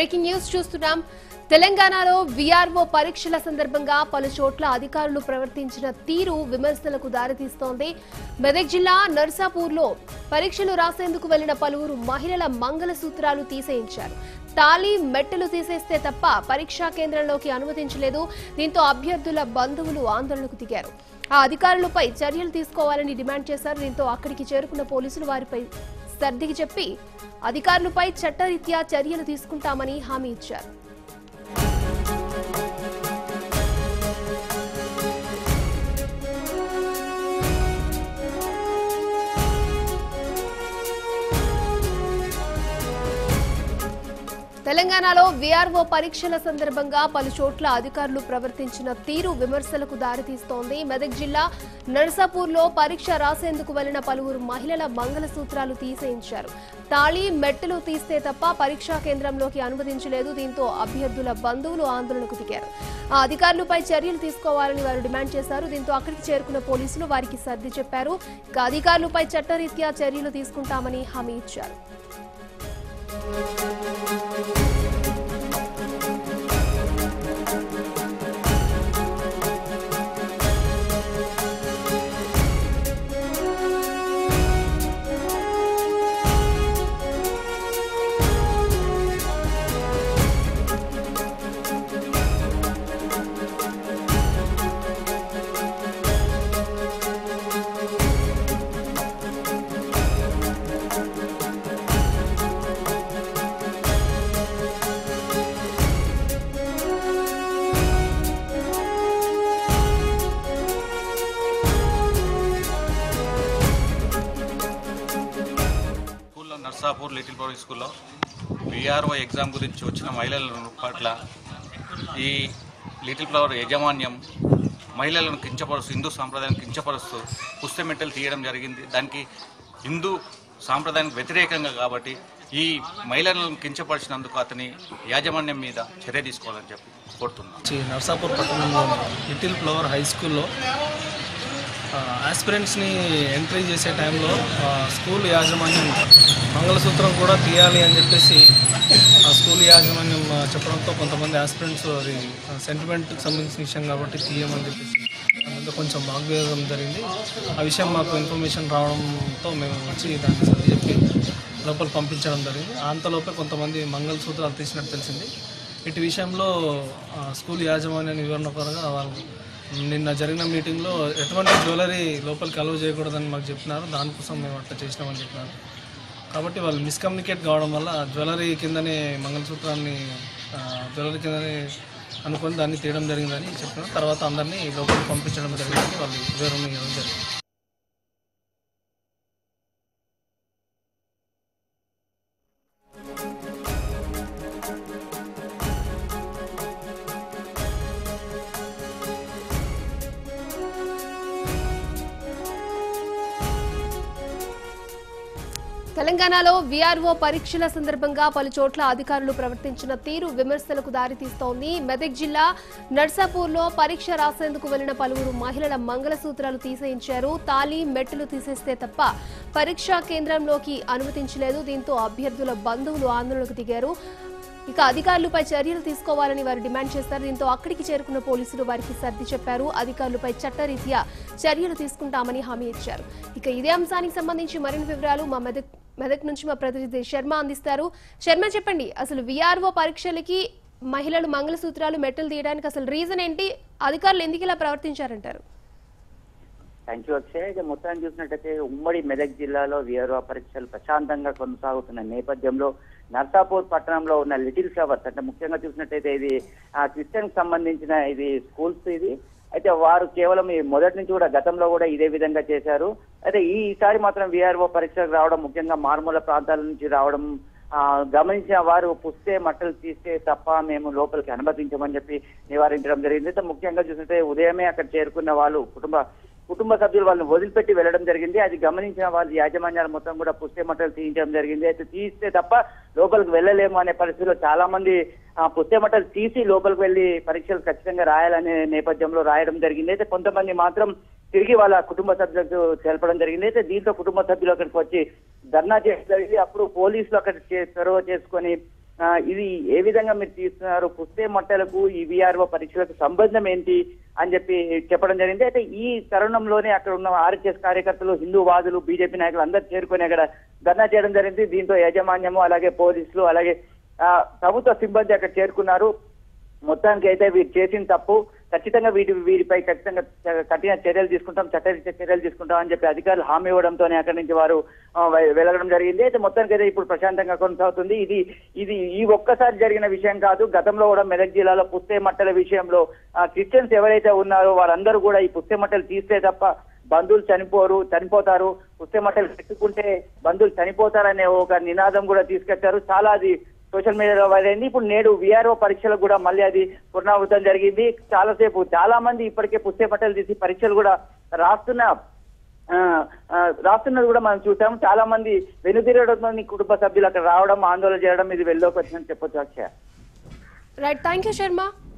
breaking news చూస్తున్నాం తెలంగాణలో VRO పరీక్షల సందర్భంగా పలు చోట్ల అధికారులు ప్రవర్తించిన తీరు విమర్శలకు దారితీస్తోంది మెదక్ జిల్లా నర్సాపూర్లో పరీక్షలు రాసేందుకు వెళ్లిన పలువురు మహిళల మంగళసూత్రాలు తీసేయించారు తాళి మెట్టెలు తీసేస్తే తప్ప పరీక్షా కేంద్రంలోకి అనుమతించలేదు దీంతో అభ్యర్థుల బంధువులు ఆందోళనకు దిగారు ఆ అధికారులపై చర్యలు తీసుకోవాలని డిమాండ్ చేశారు దీంతో అక్కడికి చేరుకున్న పోలీసులు వారిపై సర్దికి చెప్పి అధికారులపై చట్టరీత్యా చర్యలు తీసుకుంటామని హామీ ఇచ్చారు తెలంగాణలో వీఆర్ఓ పరీక్షల సందర్భంగా పలు చోట్ల అధికారులు ప్రవర్తించిన తీరు విమర్శలకు దారితీస్తోంది మెదక్ జిల్లా నర్సాపూర్లో పరీక్ష రాసేందుకు వెళ్లిన పలువురు మహిళల మంగళసూత్రాలు తీసేయించారు తాళి మెట్టెలు తీస్తే తప్ప పరీక్షా కేంద్రంలోకి అనుమతించలేదు దీంతో అభ్యర్థుల బంధువులు ఆందోళనకు దిగారు ఆ అధికారులపై చర్యలు తీసుకోవాలని వారు డిమాండ్ చేశారు దీంతో అక్కడికి చేరుకున్న పోలీసులు వారికి సర్ది చెప్పారు ఇక అధికారులపై చట్టరీత్యా చర్యలు తీసుకుంటామని హామీ ఇచ్చారు స్కూల్లో నర్సాపూర్ లిటిల్ పబ్లిక్ స్కూల్లో విఆర్ఓ ఎగ్జామ్ గురించి వచ్చిన మహిళల పట్ల ఈ లిటిల్ ఫ్లవర్ యాజమాన్యం మహిళలను కించపరుస్తూ హిందూ సాంప్రదాయం కించపరుస్తూ పుస్తమెట్టలు తీయడం జరిగింది దానికి హిందూ సాంప్రదాయానికి వ్యతిరేకంగా కాబట్టి ఈ మహిళలను కించపరిచినందుకు అతని యాజమాన్యం మీద చర్య తీసుకోవాలని చెప్పి కోరుతున్నాను చి- నర్సాపూర్ పట్టణంలోని లిటిల్ ఫ్లవర్ హై స్కూల్లో ఆస్పిరెంట్స్ని ఎంట్రీ చేసే టైంలో ఆ, స్కూల్ యాజమాన్యం మంగళసూత్రం కూడా తీయాలి అని చెప్పేసి ఆ స్కూల్ యాజమాన్యం ఆ, చెప్పడంతో కొంతమంది ఆస్పిరెంట్స్ అది సెంటిమెంట్కి సంబంధించిన విషయం కాబట్టి తీయమని చెప్పేసి అందులో కొంచెం వాగ్వేదం జరిగింది ఆ విషయం మాకు ఇన్ఫర్మేషన్ రావడంతో మేము వచ్చి దాన్ని సరి చెప్పి లోపల పంపించడం జరిగింది అంతలోపే కొంతమంది మంగళసూత్రాలు తీసినట్టు తెలిసింది ఇటు విషయంలో ఆ, స్కూల్ యాజమాన్యాన్ని వివరణ పరంగా వాళ్ళు నిన్న జరిగిన మీటింగ్లో ఎటువంటి జ్యువెలరీ లోపలికి అలౌ చేయకూడదని మాకు చెప్పినారు దానికోసం మేము అట్లా చేసినామని చెప్పినారు కాబట్టి వాళ్ళు మిస్కమ్యూనికేట్ కావడం వల్ల జ్యువెలరీ కిందనే మంగళసూత్రాన్ని ఆ, జ్యువెలరీ కిందనే అనుకొని దాన్ని తీయడం జరిగిందని చెప్పినారు తర్వాత అందరినీ లోపలికి పంపించడం జరిగిందని వాళ్ళు వివరణ ఇవ్వడం జరిగింది తెలంగాణలో వీఆర్ఓ పరీక్షల సందర్భంగా పలు చోట్ల అధికారులు ప్రవర్తించిన తీరు విమర్శలకు దారితీస్తోంది మెదక్ జిల్లా నర్సాపూర్లో పరీక్ష రాసేందుకు వెళ్లిన పలువురు మహిళల మంగళసూత్రాలు తీసేయించారు తాళి మెట్టెలు తీసేస్తే తప్ప పరీక్షా కేంద్రంలోకి అనుమతించలేదు దీంతో అభ్యర్థుల బంధువులు ఆందోళనకు దిగారు ఇక అధికారులపై చర్యలు తీసుకోవాలని వారు డిమాండ్ చేశారు దీంతో అక్కడికి చేరుకున్న పోలీసులు వారికి సర్ది చెప్పారు అధికారులపై చట్టరీత్యా చర్యలు తీసుకుంటామని హామీ ఇచ్చారు ఇక ఇదే అంశానికి సంబంధించి మరిన్ని వివరాలు మా మెదక్ మెదక్ నుంచి మా ప్రతినిధి శర్మ అందిస్తారు శర్మ చెప్పండి అసలు విఆర్ఓ పరీక్షలకి మహిళలు మంగళసూత్రాలు మెట్టలు తీయడానికి అసలు రీజన్ ఏంటి అధికారులు ఎందుకు ఇలా ప్రవర్తించారంటారు థ్యాంక్ యూ అక్షయ్ ఇక మొత్తాన్ని చూసినట్టయితే ఉమ్మడి మెదక్ జిల్లాలో వీఆర్ఓ పరీక్షలు ప్రశాంతంగా కొనసాగుతున్న నేపథ్యంలో నర్సాపూర్ పట్టణంలో ఉన్న లిటిల్ ఫ్లవర్స్ అంటే ముఖ్యంగా చూసినట్టయితే ఇది ఆ క్రిస్టియన్ కి సంబంధించిన ఇది స్కూల్స్ ఇది అయితే వారు కేవలం ఈ మొదటి నుంచి కూడా గతంలో కూడా ఇదే విధంగా చేశారు అయితే ఈసారి మాత్రం వీఆర్ఓ పరీక్షలకు రావడం ముఖ్యంగా మారుమూల ప్రాంతాల నుంచి రావడం ఆ, గమనించిన వారు పుస్తే మట్టలు తీస్తే తప్ప మేము లోపలికి అనుమతించమని చెప్పి నివారించడం జరిగింది అయితే ముఖ్యంగా చూసినట్టే ఉదయమే అక్కడ చేరుకున్న వాళ్ళు కుటుంబ కుటుంబ సభ్యులు వాళ్ళని వదిలిపెట్టి వెళ్ళడం జరిగింది అది గమనించిన వాళ్ళు యాజమాన్యాలు మొత్తం కూడా పుస్తే మట్టలు తీయించడం జరిగింది అయితే తీస్తే తప్ప లోపలికి వెళ్ళలేము అనే పరిస్థితిలో చాలా మంది ఆ పుస్తే మట్టలు తీసి లోపలికి వెళ్ళి పరీక్షలు ఖచ్చితంగా రాయాలనే నేపథ్యంలో రాయడం జరిగింది అయితే కొంతమంది మాత్రం తిరిగి వాళ్ళ కుటుంబ సభ్యులకు తెలపడం జరిగింది అయితే దీంతో కుటుంబ సభ్యులు అక్కడికి వచ్చి ధర్నా చేయడం జరిగింది అప్పుడు పోలీసులు అక్కడ చే- చొరవ చేసుకొని ఆ, ఇది ఏ విధంగా మీరు తీస్తున్నారు పుస్తే మట్టలకు ఈ విఆర్ఓ పరీక్షలకు సంబంధం ఏంటి అని చెప్పి చెప్పడం జరిగింది అయితే ఈ తరుణంలోనే అక్కడ ఉన్న ఆర్ఎస్ఎస్ కార్యకర్తలు హిందూవాదులు బీజేపీ నాయకులు అందరూ చేరుకొని అక్కడ ధర్నా చేయడం జరిగింది దీంతో యాజమాన్యము అలాగే పోలీసులు అలాగే ఆ, ప్రభుత్వ సిబ్బంది అక్కడ చేరుకున్నారు మొత్తానికి అయితే వీరు చేసిన తప్పు ఖచ్చితంగా వీటి వీరిపై ఖచ్చితంగా చ- కఠిన చర్యలు తీసుకుంటాం చట్టరీత్యా చర్యలు తీసుకుంటాం అని చెప్పి అధికారులు హామీ ఇవ్వడంతోనే అక్కడి నుంచి వారు ఆ, వె- వెళ్లడం జరిగింది అయితే మొత్తానికి అయితే ఇప్పుడు ప్రశాంతంగా కొనసాగుతుంది ఇది ఇది ఈ ఒక్కసారి జరిగిన విషయం కాదు గతంలో కూడా మెదక్ జిల్లాలో పుస్తే మట్టల విషయంలో ఆ, క్రిస్టియన్స్ ఎవరైతే ఉన్నారో వారందరూ కూడా ఈ పుస్తే మట్టలు తీస్తే తప్ప బంధువులు చనిపోరు చనిపోతారు పుస్తే మట్టలు పెట్టుకుంటే బంధువులు చనిపోతారనే ఒక నినాదం కూడా తీసుకొచ్చారు చాలా అది సోషల్ మీడియాలో వైరల్ అయింది ఇప్పుడు నేడు విఆర్ఓ పరీక్షలకు కూడా మళ్ళీ అది పునరావృతం జరిగింది చాలాసేపు చాలా మంది ఇప్పటికే పుస్తే పట్టలు తీసి పరీక్షలు కూడా రాస్తున్న ఆ, ఆ, రాస్తున్నది కూడా మనం చూసాం చాలా మంది వెనుదిరగడం కుటుంబ సభ్యులు అక్కడ రావడం ఆందోళన చేయడం ఇది వెళ్ళోకి వచ్చిందని చెప్పొచ్చు Akshaya right thank you Sharma